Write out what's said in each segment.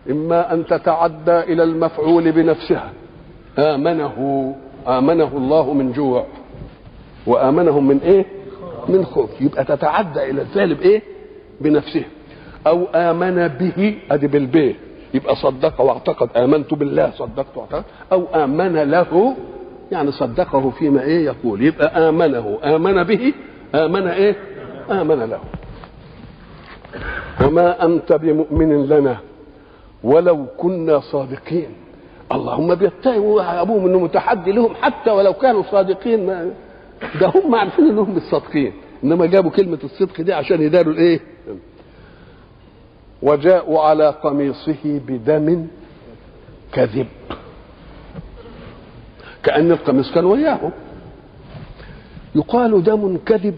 إما أن تتعدى إلى المفعول بنفسها آمنه آمنه الله من جوع وآمنهم من إيه؟ من خوف يبقى تتعدى إلى الفعل بإيه؟ بنفسه أو آمن به أدي بالبيه يبقى صدق واعتقد آمنت بالله صدقت واعتقد أو آمن له يعني صدقه فيما إيه يقول يبقى آمنه آمن به آمن إيه؟ آمن له وما أنت بمؤمن لنا ولو كنا صادقين اللهم بيتهموا ابوهم انه متحدي لهم حتى ولو كانوا صادقين ما ده هم عارفين انهم مش صادقين انما جابوا كلمه الصدق دي عشان يداروا الايه وجاءوا على قميصه بدم كذب كأن القميص كان وياهم يقال دم كذب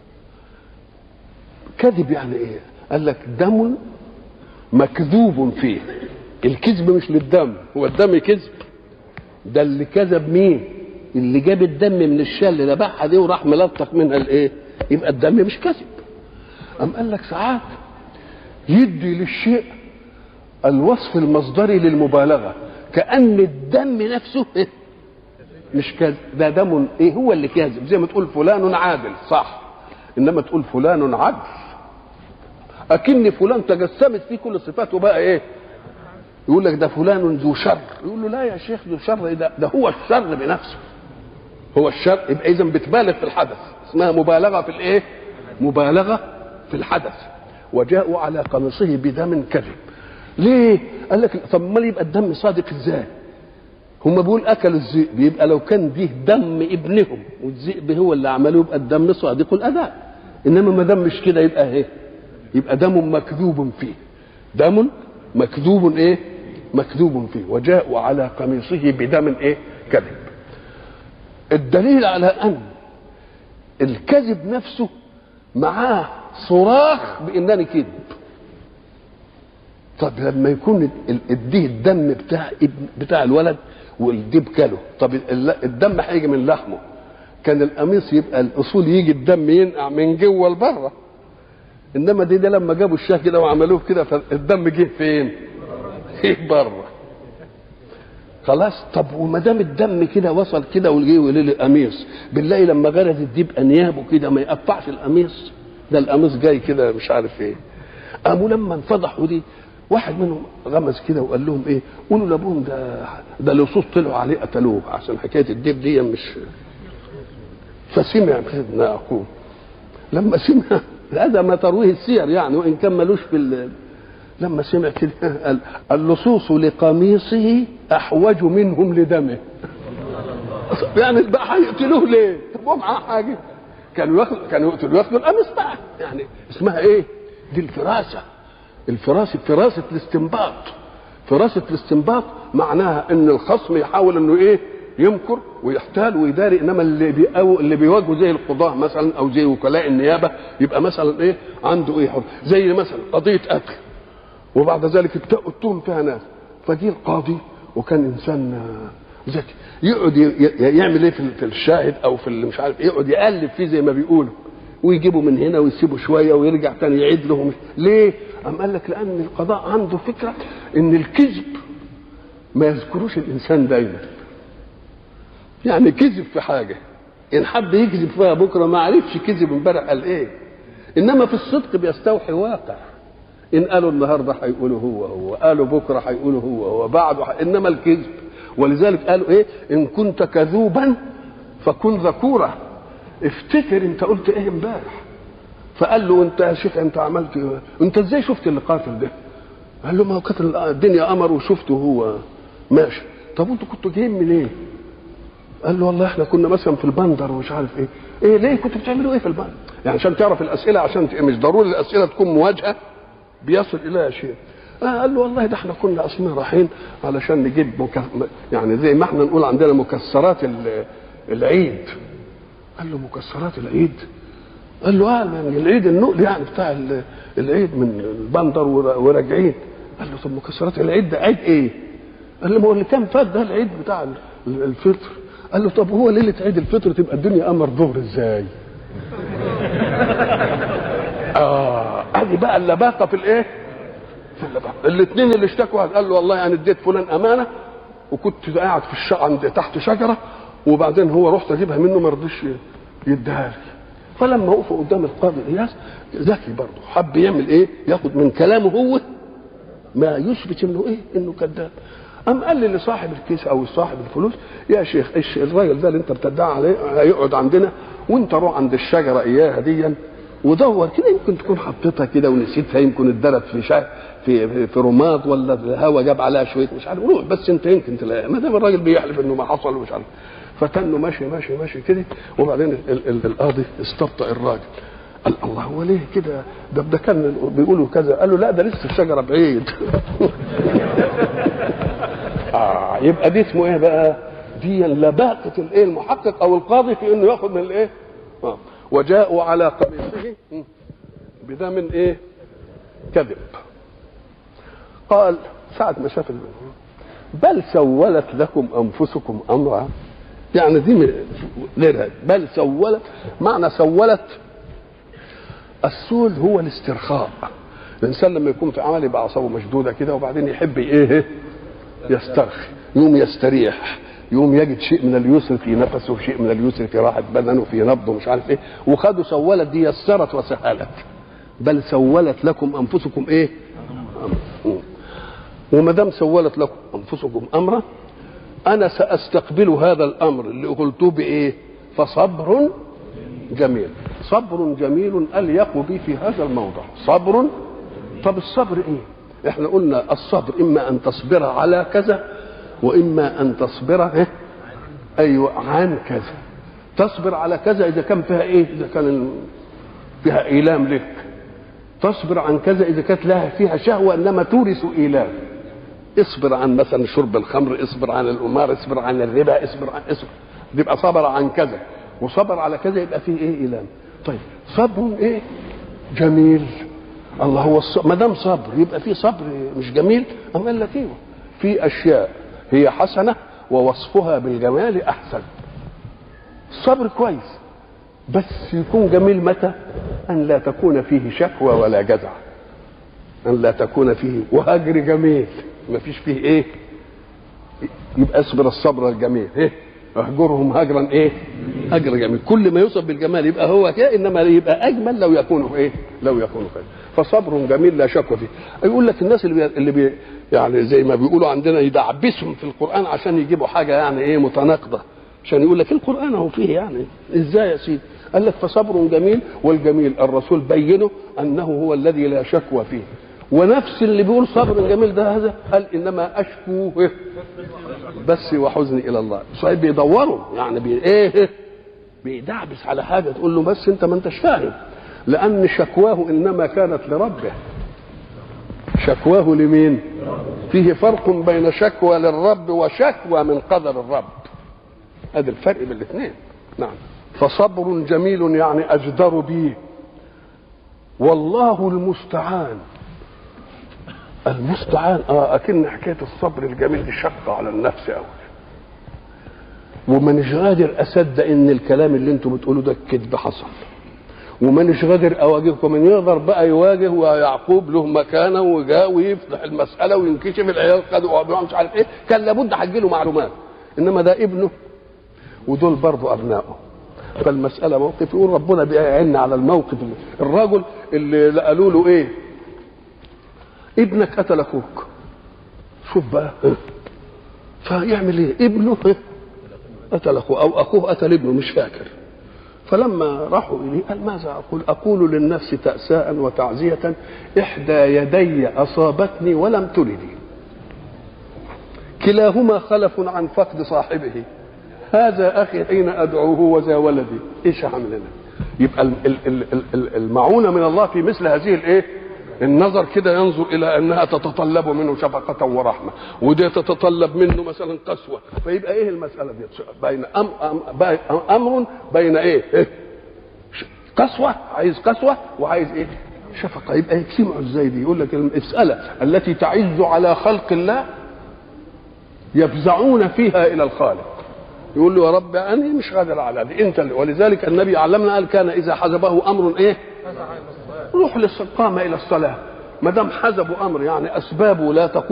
كذب يعني ايه قال لك دم مكذوب فيه الكذب مش للدم هو الدم كذب ده اللي كذب مين اللي جاب الدم من الشال اللي ذبحها دي وراح ملطخ منها الايه يبقى الدم مش كذب أم قال لك ساعات يدي للشيء الوصف المصدري للمبالغه كأن الدم نفسه إيه؟ مش كذب ده دم ايه هو اللي كاذب زي ما تقول فلان عادل صح انما تقول فلان عدل اكن فلان تجسمت فيه كل الصفات وبقى ايه يقول لك ده فلان ذو شر يقول له لا يا شيخ ذو شر ده, ده هو الشر بنفسه هو الشر يبقى اذا بتبالغ في الحدث اسمها مبالغه في الايه مبالغه في الحدث وجاءوا على قميصه بدم كذب ليه قال لك طب امال يبقى الدم صادق ازاي هم بيقول اكلوا الذئب يبقى لو كان دي دم ابنهم والذئب هو اللي عمله يبقى الدم صادق الاداء انما ما دام مش كده يبقى ايه يبقى دم مكذوب فيه دم مكذوب ايه مكذوب فيه وجاءوا على قميصه بدم ايه كذب الدليل على ان الكذب نفسه معاه صراخ بانني كذب طب لما يكون اديه الدم بتاع ابن بتاع الولد والديب كله طب الدم هيجي من لحمه كان القميص يبقى الاصول يجي الدم ينقع من جوه لبره انما دي ده لما جابوا الشاه كده وعملوه كده فالدم جه فين؟ جه بره خلاص طب وما دام الدم كده وصل كده وجه وليل القميص بالله لما غرز الديب انيابه كده ما يقطعش القميص ده القميص جاي كده مش عارف ايه قاموا لما انفضحوا دي واحد منهم غمز كده وقال لهم ايه قولوا لابوهم ده ده لصوص طلعوا عليه قتلوه عشان حكايه الديب دي مش فسمع سيدنا اخوه لما سمع هذا ما ترويه السير يعني وان كان ملوش في لما سمع كده قال اللصوص لقميصه احوج منهم لدمه يعني بقى هيقتلوه ليه؟ طب هو معاه حاجه كانوا ياخدوا كانوا يقتلوا ياخدوا القميص بقى يعني اسمها ايه؟ دي الفراسه الفراسه فراسه الاستنباط فراسه الاستنباط معناها ان الخصم يحاول انه ايه؟ يمكر ويحتال ويداري انما اللي بيقو اللي بيواجهه زي القضاه مثلا او زي وكلاء النيابه يبقى مثلا ايه عنده ايه حر زي مثلا قضيه قتل وبعد ذلك التهم فيها ناس فجي القاضي وكان انسان ذكي يقعد يعمل ايه في الشاهد او في اللي مش عارف يقعد يقلب فيه زي ما بيقولوا ويجيبه من هنا ويسيبه شويه ويرجع تاني يعيد له ليه؟ قام قال لك لان القضاء عنده فكره ان الكذب ما يذكروش الانسان دايما يعني كذب في حاجه ان حب يكذب فيها بكره ما عرفش كذب امبارح قال ايه انما في الصدق بيستوحي واقع ان قالوا النهارده هيقولوا هو هو قالوا بكره هيقولوا هو هو بعده ح... انما الكذب ولذلك قالوا ايه ان كنت كذوبا فكن ذكورا افتكر انت قلت ايه امبارح فقال له انت يا شيخ انت عملت ايه انت ازاي شفت اللي قاتل ده قال له ما هو كانت الدنيا قمر وشفته هو ماشي طب انتوا كنتوا جايين منين قال له والله احنا كنا مثلا في البندر ومش عارف ايه ايه ليه كنتوا بتعملوا ايه في البندر يعني عشان تعرف الاسئله عشان مش ضروري الاسئله تكون مواجهه بيصل اليها شيء آه قال له والله ده احنا كنا اصلا رايحين علشان نجيب مك... يعني زي ما احنا نقول عندنا مكسرات العيد قال له مكسرات العيد قال له اه من العيد النقل يعني بتاع العيد من البندر وراجعين قال له طب مكسرات العيد ده عيد ايه؟ قال له ما هو اللي كان فات ده العيد بتاع الفطر قال له طب هو ليله عيد الفطر تبقى الدنيا قمر ظهر ازاي؟ اه ادي بقى اللباقه في الايه؟ الاثنين اللي اشتكوا قال له والله انا اديت فلان امانه وكنت قاعد في الش... عند تحت شجره وبعدين هو رحت اجيبها منه ما رضيش يديها لي فلما وقفوا قدام القاضي اياس ذكي برضه حب يعمل ايه؟ ياخد من كلامه هو ما يثبت انه ايه؟ انه كذاب أم قال لي لصاحب الكيس أو صاحب الفلوس يا شيخ إيش الراجل ده اللي أنت بتدعي عليه هيقعد عندنا وأنت روح عند الشجرة إياها ديا ودور كده يمكن تكون حطيتها كده ونسيتها يمكن اتدرت في شا في في, في رماد ولا في الهوا جاب عليها شويه مش عارف روح بس انت يمكن تلاقيها ما دام الراجل بيحلف انه ما حصل ومش عارف فتنه ماشي ماشي ماشي كده وبعدين ال ال القاضي استبطأ الراجل قال الله هو ليه كده ده ده كان بيقولوا كذا قال له لا ده لسه الشجره بعيد آه يبقى دي اسمه ايه بقى؟ دي لباقة الايه المحقق او القاضي في انه ياخذ من الايه؟ آه. وجاءوا على قميصه بدم ايه؟ كذب. قال ساعة ما شاف بل سولت لكم انفسكم امرا يعني دي غيرها بل سولت معنى سولت السول هو الاسترخاء الانسان لما يكون في عمل يبقى اعصابه مشدوده كده وبعدين يحب ايه يسترخي يوم يستريح يوم يجد شيء من اليسر في نفسه شيء من اليسر في راحه بدنه في نبضه مش عارف ايه وخدوا سولت دي يسرت وسهلت بل سولت لكم انفسكم ايه وما دام سولت لكم انفسكم امرا انا ساستقبل هذا الامر اللي قلته بايه فصبر جميل صبر جميل اليق بي في هذا الموضع صبر طب الصبر ايه احنا قلنا الصبر اما ان تصبر على كذا واما ان تصبر إيه؟ ايوه عن كذا تصبر على كذا اذا كان فيها ايه اذا كان فيها ايلام لك تصبر عن كذا اذا كانت لها فيها شهوه انما تورث ايلام اصبر عن مثلا شرب الخمر اصبر عن الامار اصبر عن الربا اصبر عن اصبر يبقى صبر عن كذا وصبر على كذا يبقى فيه ايه ايلام طيب صبر ايه جميل الله هو الصبر ما دام صبر يبقى في صبر مش جميل أم قال لك ايوه في اشياء هي حسنه ووصفها بالجمال احسن الصبر كويس بس يكون جميل متى ان لا تكون فيه شكوى ولا جزع ان لا تكون فيه وهجر جميل ما فيش فيه ايه يبقى اصبر الصبر الجميل ايه اهجرهم هجرا ايه هجر جميل كل ما يوصف بالجمال يبقى هو كده انما يبقى اجمل لو يكون ايه لو يكون خير فصبر جميل لا شك فيه يقول لك الناس اللي بي... اللي بي... يعني زي ما بيقولوا عندنا يدعبسهم في القران عشان يجيبوا حاجه يعني ايه متناقضه عشان يقول لك القران هو فيه يعني ازاي يا سيدي قال لك فصبر جميل والجميل الرسول بينه انه هو الذي لا شكوى فيه ونفس اللي بيقول صبر جميل ده هذا قال انما اشكو بس وحزني الى الله صحيح بيدوروا يعني بي ايه بيدعبس على حاجه تقول له بس انت ما انتش فاهم لان شكواه انما كانت لربه شكواه لمين فيه فرق بين شكوى للرب وشكوى من قدر الرب هذا الفرق بين الاثنين نعم فصبر جميل يعني اجدر به والله المستعان المستعان اه اكن حكايه الصبر الجميل دي شقه على النفس قوي ومانيش قادر اصدق ان الكلام اللي انتم بتقولوه ده كذب حصل ومانيش قادر اواجهكم من يقدر بقى يواجه ويعقوب له مكانه وجاء ويفتح المساله وينكشف العيال خدوا مش عارف ايه كان لابد هجي له معلومات انما ده ابنه ودول برضه ابنائه فالمساله موقف يقول ربنا بيعيننا على الموقف الرجل اللي قالوا له ايه ابنك قتل اخوك شوف بقى فيعمل ايه ابنه قتل اخوه او اخوه قتل ابنه مش فاكر فلما راحوا اليه قال ماذا اقول اقول للنفس تاساء وتعزيه احدى يدي اصابتني ولم تلدي كلاهما خلف عن فقد صاحبه هذا اخي حين ادعوه وذا ولدي ايش هعمل انا يبقى المعونه من الله في مثل هذه الايه النظر كده ينظر الى انها تتطلب منه شفقه ورحمه ودي تتطلب منه مثلا قسوه فيبقى ايه المساله دي بين أم أم امر بين ايه, إيه؟ قسوه عايز قسوه وعايز ايه شفقه يبقى يجتمعوا ازاي دي يقول لك المساله التي تعز على خلق الله يفزعون فيها الى الخالق يقول له يا رب انا مش قادر على دي انت ولذلك النبي علمنا قال كان اذا حزبه امر ايه روح قام الى الصلاه ما دام حزبوا امر يعني اسبابه لا تقوم